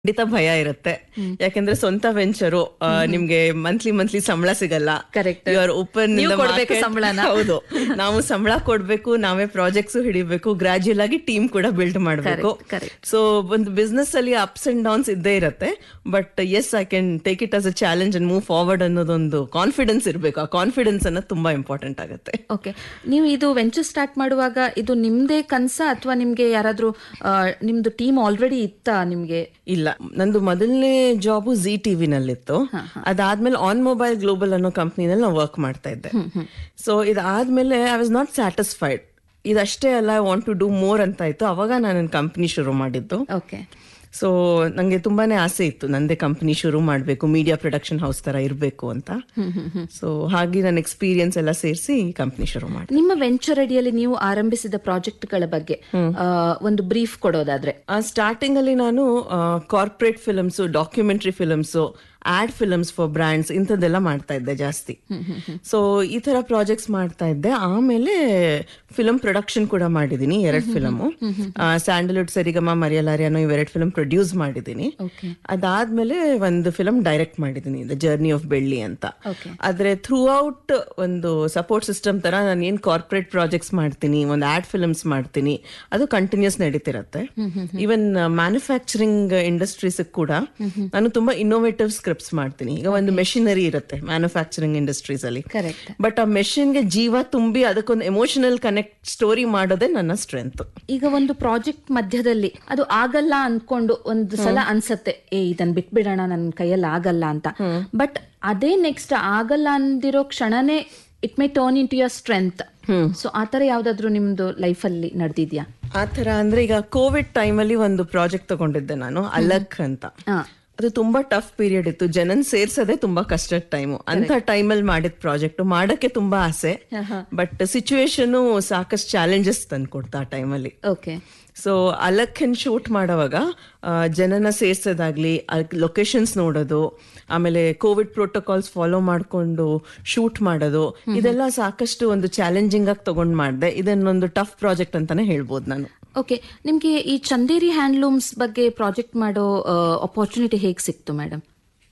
ಖಂಡಿತ ಭಯ ಇರುತ್ತೆ ಯಾಕಂದ್ರೆ ಸ್ವಂತ ವೆಂಚರು ನಿಮ್ಗೆ ಮಂತ್ಲಿ ಮಂತ್ಲಿ ಸಂಬಳ ಸಿಗಲ್ಲ Correct. ಯು ಓಪನ್ ನೀವು ಕೊಡ್ಬೇಕು ಸಂಬಳನ. ಹೌದು ನಾವು ಸಂಬಳ ಕೊಡ್ಬೇಕು ನಾವೇ ಪ್ರಾಜೆಕ್ಟ್ಸ್ ಹಿಡಿಬೇಕು ಗ್ರಾಜುಯಲ್ ಆಗಿ ಟೀಮ್ ಕೂಡ ಬಿಲ್ಡ್ ಮಾಡಬೇಕು Correct, correct. ಸೊ ಒಂದು ಬಿಸ್ನೆಸ್ ಅಲ್ಲಿ ಅಪ್ಸ್ ಅಂಡ್ ಡೌನ್ಸ್ ಇದ್ದೇ ಇರುತ್ತೆ but yes I can take it as a challenge and move forward ಅನ್ನೋದೊಂದು ಕಾನ್ಫಿಡೆನ್ಸ್ ಇರಬೇಕು ಆ ಕಾನ್ಫಿಡೆನ್ಸ್ ಅನ್ನೋದು ತುಂಬಾ ಇಂಪಾರ್ಟೆಂಟ್ ಆಗುತ್ತೆ ಓಕೆ ನೀವು ಇದು ವೆಂಚರ್ ಸ್ಟಾರ್ಟ್ ಮಾಡುವಾಗ ಇದು ನಿಮ್ದೇ ಕನ್ಸ ಅಥವಾ ನಿಮ್ಗೆ ಯಾರಾದ್ರೂ ಆ, ನಿಮ್ದು ಟೀಮ್ ಆಲ್ರೆಡಿ ಇತ್ತಾ ನಿಮ್ಗೆ ಇಲ್ಲ ನಂದು ಮೊದಲನೇ ಜಾಬು ಜಿ ಟಿವಿ ನಲ್ಲಿತ್ತು ಅದಾದ್ಮೇಲೆ ಆನ್ ಮೊಬೈಲ್ ಗ್ಲೋಬಲ್ ಅನ್ನೋ ಕಂಪ್ನಿನಲ್ಲಿ ನಾವು ವರ್ಕ್ ಮಾಡ್ತಾ ಇದ್ದೆ ಸೊ ಇದಾದ್ಮೇಲೆ ಐ ವಾಸ್ ನಾಟ್ ಸ್ಯಾಟಿಸ್ಫೈಡ್ ಇದಷ್ಟೇ ಅಲ್ಲ I want to do more ಅಂತ ಇತ್ತು ಅವಾಗ ನಾನು ಕಂಪ್ನಿ ಶುರು ಮಾಡಿದ್ದು ಓಕೆ ಸೊ ನಂಗೆ ತುಂಬಾನೇ ಆಸೆ ಇತ್ತು ನಂದೇ ಕಂಪ್ನಿ ಶುರು ಮಾಡಬೇಕು ಮೀಡಿಯಾ ಪ್ರೊಡಕ್ಷನ್ ಹೌಸ್ ತರ ಇರಬೇಕು ಅಂತ ಸೊ ಹಾಗೆ ನನ್ನ ಎಕ್ಸ್ಪೀರಿಯನ್ಸ್ ಎಲ್ಲ ಸೇರಿಸಿ ಕಂಪ್ನಿ ಶುರು ಮಾಡಿದೆ ನಿಮ್ಮ ವೆಂಚರ್ ಅಡಿಯಲ್ಲಿ ನೀವು ಆರಂಭಿಸಿದ ಪ್ರಾಜೆಕ್ಟ್ಗಳ ಬಗ್ಗೆ ಆ, ಒಂದು ಬ್ರೀಫ್ ಕೊಡೋದಾದ್ರೆ ಸ್ಟಾರ್ಟಿಂಗ್ ಅಲ್ಲಿ ನಾನು corporate films documentary films ad films for brands ಇಂಥದ್ದೆಲ್ಲ ಮಾಡ್ತಾ ಇದ್ದೆ ಜಾಸ್ತಿ ಸೊ ಈ ತರ ಪ್ರಾಜೆಕ್ಟ್ಸ್ ಮಾಡ್ತಾ ಇದ್ದೆ ಆಮೇಲೆ ಫಿಲಮ್ ಪ್ರೊಡಕ್ಷನ್ ಕೂಡ ಮಾಡಿದೀನಿ ಎರಡ್ ಫಿಲಮ್ ಸ್ಯಾಂಡಲ್ವುಡ್ ಸರಿಗಮ ಮರಿಯಲಾರಿ ಅನ್ನೋ ಇವೆರಡು ಫಿಲಮ್ ಪ್ರೊಡ್ಯೂಸ್ ಮಾಡಿದೀನಿ ಓಕೆ ಅದಾದ್ಮೇಲೆ ಒಂದು ಫಿಲಮ್ ಡೈರೆಕ್ಟ್ ಮಾಡಿದೀನಿ ದ ಜರ್ನಿ ಆಫ್ ಬೆಳ್ಳಿ ಅಂತ Okay. ಆದ್ರೆ ಥ್ರೂ ಔಟ್ ಒಂದು ಸಪೋರ್ಟ್ ಸಿಸ್ಟಮ್ ತರ ನಾನು ಏನ್ ಕಾರ್ಪೊರೇಟ್ ಪ್ರಾಜೆಕ್ಟ್ಸ್ ಮಾಡ್ತೀನಿ ಒಂದು ಆಡ್ ಫಿಲ್ಮ್ಸ್ ಮಾಡ್ತೀನಿ ಅದು ಕಂಟಿನ್ಯೂಸ್ ನಡೀತಿರತ್ತೆ ಈವನ್ ಮ್ಯಾನುಫ್ಯಾಕ್ಚರಿಂಗ್ ಇಂಡಸ್ಟ್ರೀಸ್ ಕೂಡ ನಾನು ತುಂಬಾ ಇನ್ನೋವೇಟಿವ್ ಸ್ಕ್ರಿಪ್ಟ್ಸ್ ಮಾಡ್ತೀನಿ ಈಗ ಒಂದು ಮೆಷಿನರಿ ಇರುತ್ತೆ ಮ್ಯಾನುಫ್ಯಾಕ್ಚರಿಂಗ್ ಇಂಡಸ್ಟ್ರೀಸ್ ಅಲ್ಲಿ ಕರೆಕ್ಟ್ ಬಟ್ ಆ ಮೆಷಿನ್ಗೆ ಜೀವ ತುಂಬಿ ಅದಕ್ಕೊಂದು ಎಮೋಷನಲ್ ಕನೆಕ್ಟ್ ಸ್ಟೋರಿ ಮಾಡೋದೇ ನನ್ನ ಸ್ಟ್ರೆಂತ್ ಈಗ ಒಂದು ಪ್ರಾಜೆಕ್ಟ್ ಮಧ್ಯದಲ್ಲಿ ಅದು ಆಗಲ್ಲ ಅನ್ಕೊಂಡು ಒಂದು ಸಲ ಅನ್ಸತ್ತೆ ಏ ಇದನ್ ಬಿಟ್ಬಿಡೋಣ ನನ್ನ ಕೈಯಲ್ಲಿ ಆಗಲ್ಲ ಅಂತ ಬಟ್ ಅದೇ ನೆಕ್ಸ್ಟ್ ಆಗಲ್ಲ ಅಂದಿರೋ ಕ್ಷಣನೇ it may turn into your strength so ಆತರ ಯಾವ್ದಾದ್ರು ನಿಮ್ದು ಲೈಫ್ ಅಲ್ಲಿ ನಡೆದಿದ್ಯಾ ಆ ತರ ಅಂದ್ರೆ ಈಗ ಕೋವಿಡ್ ಟೈಮಲ್ಲಿ ಒಂದು ಪ್ರಾಜೆಕ್ಟ್ ತಗೊಂಡಿದ್ದೆ ನಾನು ಅಲಕ್ ಅಂತ ಹಾ ಅದು ತುಂಬಾ ಟಫ್ ಪೀರಿಯಡ್ ಇತ್ತು ಜನನ್ ಸೇರ್ಸೋದೇ ತುಂಬಾ ಕಷ್ಟದ ಟೈಮು ಅಂತ ಟೈಮಲ್ಲಿ ಮಾಡಿದ ಪ್ರಾಜೆಕ್ಟ್ ಮಾಡಕ್ಕೆ ತುಂಬಾ ಆಸೆ ಬಟ್ ಸಿಚುವೇಶನ್ ಸಾಕಷ್ಟು ಚಾಲೆಂಜಸ್ ತಂದ್ಕೊಡ್ತಾ ಆ ಟೈಮಲ್ಲಿ ಓಕೆ ಸೊ ಅಲಕ್ಕನ್ ಶೂಟ್ ಮಾಡೋವಾಗ ಆ, ಜನನ ಸೇರ್ಸೋದಾಗ್ಲಿ ಲೊಕೇಶನ್ಸ್ ನೋಡೋದು ಆಮೇಲೆ ಕೋವಿಡ್ ಪ್ರೋಟೋಕಾಲ್ಸ್ ಫಾಲೋ ಮಾಡ್ಕೊಂಡು ಶೂಟ್ ಮಾಡೋದು ಇದೆಲ್ಲ ಸಾಕಷ್ಟು ಒಂದು ಚಾಲೆಂಜಿಂಗ್ ಆಗಿ ತಗೊಂಡ್ ಮಾಡಿದೆ ಇದನ್ನೊಂದು ಟಫ್ ಪ್ರಾಜೆಕ್ಟ್ ಅಂತಾನೆ ಹೇಳ್ಬೋದು ನಾನು ಓಕೆ ನಿಮ್ಗೆ ಈ ಚಂದೇರಿ ಹ್ಯಾಂಡ್ಲೂಮ್ಸ್ ಬಗ್ಗೆ ಪ್ರಾಜೆಕ್ಟ್ ಮಾಡೋ ಅಪಾರ್ಚುನಿಟಿ ಹೇಗ್ ಸಿಕ್ತು ಮೇಡಮ್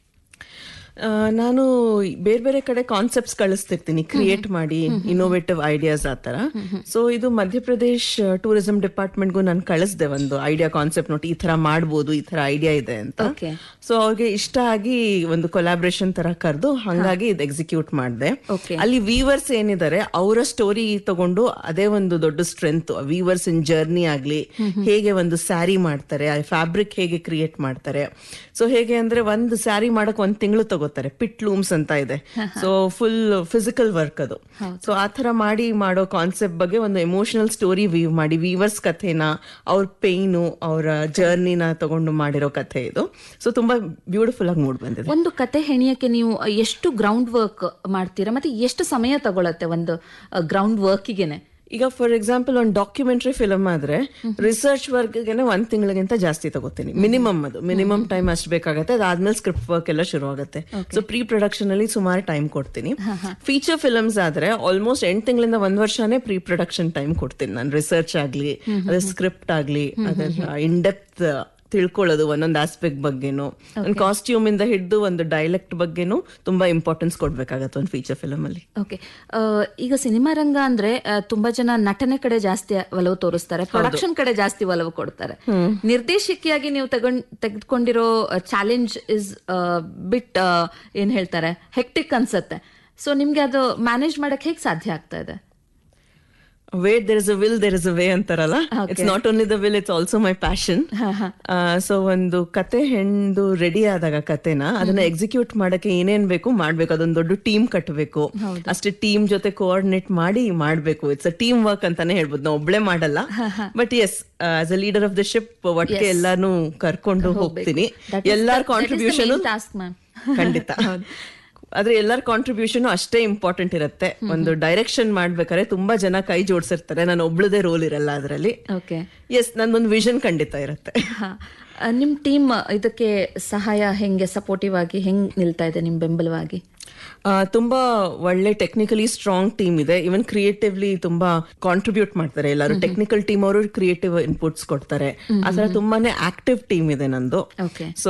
ಆ, ನಾನು ಬೇರೆ ಬೇರೆ ಕಡೆ ಕಾನ್ಸೆಪ್ಟ್ಸ್ ಕಳಿಸ್ತಿರ್ತೀನಿ ಕ್ರಿಯೇಟ್ ಮಾಡಿ ಇನ್ನೋವೇಟಿವ್ ಐಡಿಯಾಸ್ ಆ ತರ ಸೊ ಇದು ಮಧ್ಯಪ್ರದೇಶ್ ಟೂರಿಸಂ ಡಿಪಾರ್ಟ್ಮೆಂಟ್ಗೂ ನಾನು ಕಳಿಸ್ದೆ ಒಂದು ಐಡಿಯಾ ಕಾನ್ಸೆಪ್ಟ್ ನೋಡಿ ಈ ತರ ಮಾಡ್ಬೋದು ಈ ತರ ಐಡಿಯಾ ಇದೆ ಅಂತ ಓಕೆ ಸೊ ಅವ್ರಿಗೆ ಇಷ್ಟ ಆಗಿ ಒಂದು ಕೊಲಾಬ್ರೇಷನ್ ತರ ಕರೆದು ಹಂಗಾಗಿ ಇದು ಎಕ್ಸಿಕ್ಯೂಟ್ ಮಾಡಿದೆ Okay. ಅಲ್ಲಿ ವೀವರ್ಸ್ ಏನಿದ್ದಾರೆ ಅವರ ಸ್ಟೋರಿ ತಗೊಂಡು ಅದೇ ಒಂದು ದೊಡ್ಡ ಸ್ಟ್ರೆಂತ್ ವೀವರ್ಸ್ ಇನ್ ಜರ್ನಿ ಆಗ್ಲಿ ಹೇಗೆ ಒಂದು ಸ್ಯಾರಿ ಮಾಡ್ತಾರೆ ಆ ಫ್ಯಾಬ್ರಿಕ್ ಹೇಗೆ ಕ್ರಿಯೇಟ್ ಮಾಡ್ತಾರೆ ಸೊ ಹೇಗೆ ಅಂದ್ರೆ ಒಂದು ಸ್ಯಾರಿ ಮಾಡಕ್ ಒಂದ್ ತಿಂಗಳು ತಗೋತಾರೆ ಪಿಟ್ ಲೂಮ್ಸ್ ಅಂತ ಇದೆ ಸೊ ಫುಲ್ ಫಿಸಿಕಲ್ ವರ್ಕ್ ಅದು ಸೊ ಆ ತರ ಮಾಡಿ ಮಾಡೋ ಕಾನ್ಸೆಪ್ಟ್ ಬಗ್ಗೆ ಒಂದು ಎಮೋಷನಲ್ ಸ್ಟೋರಿ ವೀವ್ ಮಾಡಿ ವೀವರ್ಸ್ ಕಥೆನ ಅವ್ರ ಪೇಯ್ನು ಅವರ ಜರ್ನಿನ ತಗೊಂಡು ಮಾಡಿರೋ ಕಥೆ ಇದು ಸೊ ತುಂಬಾ ಬ್ಯೂಟಿಫುಲ್ ಆಗಿ ಮೂಡ್ ಬಂದಿದೆ ಒಂದು ಕತೆ ಹೆಣಿಯಕ್ಕೆ ನೀವು ಎಷ್ಟು ಗ್ರೌಂಡ್ ವರ್ಕ್ ಮಾಡ್ತೀರಾ ಮತ್ತೆ ಎಷ್ಟು ಸಮಯ ತಗೊಳತ್ತೆ ಒಂದು ಗ್ರೌಂಡ್ ವರ್ಕಿಗೆನೆ ಈಗ ಫಾರ್ ಎಕ್ಸಾಂಪಲ್ ಒಂದು ಡಾಕ್ಯುಮೆಂಟ್ರಿ ಫಿಲಮ್ ಆದ್ರೆ ರಿಸರ್ಚ್ ವರ್ಕ್ಗೆನೆ ಒಂದ್ ತಿಂಗಳಿಗಿಂತ ಜಾಸ್ತಿ ತಗೋತೀನಿ ಮಿನಿಮಮ್ ಅದು ಮಿನಿಮಮ್ ಟೈಮ್ ಅಷ್ಟು ಬೇಕಾಗತ್ತೆ ಅದಾದ್ಮೇಲೆ ಸ್ಕ್ರಿಪ್ಟ್ ವರ್ಕ್ ಎಲ್ಲ ಶುರು ಆಗುತ್ತೆ ಸೊ ಪ್ರೀ ಪ್ರೊಡಕ್ಷನ್ ಅಲ್ಲಿ ಸುಮಾರು ಟೈಮ್ ಕೊಡ್ತೀನಿ ಫೀಚರ್ ಫಿಲಮ್ಸ್ ಆದ್ರೆ ಆಲ್ಮೋಸ್ಟ್ ಎಂಟು ತಿಂಗಳಿಂದ ಒಂದ್ ವರ್ಷನೇ ಪ್ರೀ ಪ್ರೊಡಕ್ಷನ್ ಟೈಮ್ ಕೊಡ್ತೀನಿ ನಾನು ರಿಸರ್ಚ್ ಆಗ್ಲಿ ಅದ್ರ ಸ್ಕ್ರಿಪ್ಟ್ ಆಗ್ಲಿ ಅದರ ಇನ್ ಡೆಪ್ತ್ ತಿಳ್ಕೊಳ್ಳೋದು ಒಂದೊಂದು ಆಸ್ಪೆಕ್ಟ್ ಬಗ್ಗೆನು ಒಂದು ಕಾಸ್ಟ್ಯೂಮ್ ಇಂದ ಹಿಡಿದು ಒಂದು ಡೈಲೆಕ್ಟ್ ಬಗ್ಗೆನು ತುಂಬಾ ಇಂಪಾರ್ಟೆನ್ಸ್ ಕೊಡ್ಬೇಕಾಗತ್ತೆ ಒಂದು ಫೀಚರ್ ಫಿಲಮ್ ಅಲ್ಲಿ ಓಕೆ ಈಗ ಸಿನಿಮಾ ರಂಗ ಅಂದ್ರೆ ಆ, ತುಂಬಾ ಜನ ನಟನೆ ಕಡೆ ಜಾಸ್ತಿ ಒಲವು ತೋರಿಸ್ತಾರೆ ಪ್ರೊಡಕ್ಷನ್ ಕಡೆ ಜಾಸ್ತಿ ಒಲವು ಕೊಡ್ತಾರೆ ನಿರ್ದೇಶಕಿಯಾಗಿ ನೀವು ತಗೊಂಡ್ ತೆಗೆದುಕೊಂಡಿರೋ ಚಾಲೆಂಜ್ ಇಸ್ ಬಿಟ್ ಏನ್ ಹೇಳ್ತಾರೆ ಹೆಕ್ಟಿಕ್ ಅನ್ಸತ್ತೆ ಸೊ ನಿಮ್ಗೆ ಅದು ಮ್ಯಾನೇಜ್ ಮಾಡಕ್ ಹೇಗ್ ಸಾಧ್ಯ ಆಗ್ತಾ ಇದೆ where there is a will there is a way ಅಂತಾರಲ್ಲ it's not only the will it's also my passion so ಒಂದು ಕತೆ ಹೆಣ್ದು ರೆಡಿ ಆದಾಗ ಕತೆನ ಅದನ್ನ ಎಕ್ಸಿಕ್ಯೂಟ್ ಮಾಡಕ್ಕೆ ಏನೇನ್ ಬೇಕು ಮಾಡ್ಬೇಕು ಅದೊಂದು ದೊಡ್ಡ ಟೀಮ್ ಕಟ್ಟಬೇಕು ಅಷ್ಟೇ ಟೀಮ್ ಜೊತೆ ಕೋಆರ್ಡಿನೇಟ್ ಮಾಡಿ ಮಾಡ್ಬೇಕು ಇಟ್ಸ್ ಅ ಟೀಮ್ ವರ್ಕ್ ಅಂತಾನೆ ಹೇಳ್ಬೋದು ನಾವು ಒಬ್ಳೆ ಮಾಡಲ್ಲ but yes as a leader of the ship ಒಟ್ಟಿಗೆ ಎಲ್ಲಾನು ಕರ್ಕೊಂಡು ಹೋಗ್ತೀನಿ ಎಲ್ಲಾರ ಕಾಂಟ್ರಿಬ್ಯೂಷನ್ ಟಾಸ್ಕ್ ಮ್ಯಾಮ್ ಖಂಡಿತ ಆದ್ರೆ ಎಲ್ಲರ ಕಾಂಟ್ರಿಬ್ಯೂಷನ್ ಅಷ್ಟೇ ಇಂಪಾರ್ಟೆಂಟ್ ಇರುತ್ತೆ ಒಂದು ಡೈರೆಕ್ಷನ್ ಮಾಡ್ಬೇಕಾದ್ರೆ ತುಂಬಾ ಜನ ಕೈ ಜೋಡಿಸಿರ್ತಾರೆ ನಾನು ಒಬ್ಳದೇ ರೋಲ್ ಇರಲ್ಲ ಅದರಲ್ಲಿ ಓಕೆ ಎಸ್ ನಂದೊಂದು ವಿಷನ್ ಖಂಡಿತ ಇರುತ್ತೆ ನಿಮ್ ಟೀಮ್ ಇದಕ್ಕೆ ಸಹಾಯ ಹೆಂಗೆ ಸಪೋರ್ಟಿವ್ ಆಗಿ ಹೆಂಗ್ ನಿಲ್ತಾ ಇದೆ ನಿಮ್ ಬೆಂಬಲವಾಗಿ ಆ, ತುಂಬಾ ಒಳ್ಳೆ ಟೆಕ್ನಿಕಲಿ ಸ್ಟ್ರಾಂಗ್ ಟೀಮ್ ಇದೆ ಇವನ್ ಕ್ರಿಯೇಟಿವ್ಲಿ ತುಂಬಾ ಕಾಂಟ್ರಿಬ್ಯೂಟ್ ಮಾಡ್ತಾರೆ ಎಲ್ಲರೂ ಟೆಕ್ನಿಕಲ್ ಟೀಮ್ ಅವರು ಕ್ರಿಯೇಟಿವ್ ಇನ್ಪುಟ್ಸ್ ಕೊಡ್ತಾರೆ ಆ ತರ ತುಂಬಾನೇ ಆಕ್ಟಿವ್ ಟೀಮ್ ಇದೆ ನಂದು ಓಕೆ ಸೊ